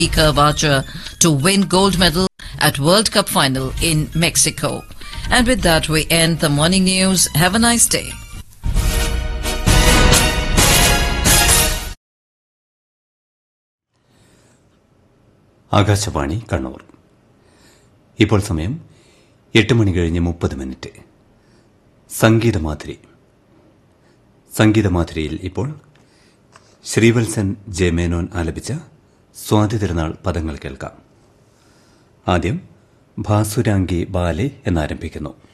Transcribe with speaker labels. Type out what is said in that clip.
Speaker 1: Carvacha to win gold medal at World Cup final in Mexico. And with that, we end the morning news. Have a nice day.
Speaker 2: Akashvani Kannur ഇപ്പോൾ സമയം എട്ട് മണി കഴിഞ്ഞ് മുപ്പത് minute സംഗീതമാധുരി സംഗീതമാധുരിയിൽ ഇപ്പോൾ ശ്രീവത്സൻ ജയമേനോൻ ആലപിച്ച സ്വാതി തിരുനാൾ പദങ്ങൾ കേൾക്കാം ആദ്യം ഭാസുരാംഗി ബാലെ എന്നാരംഭിക്കുന്നു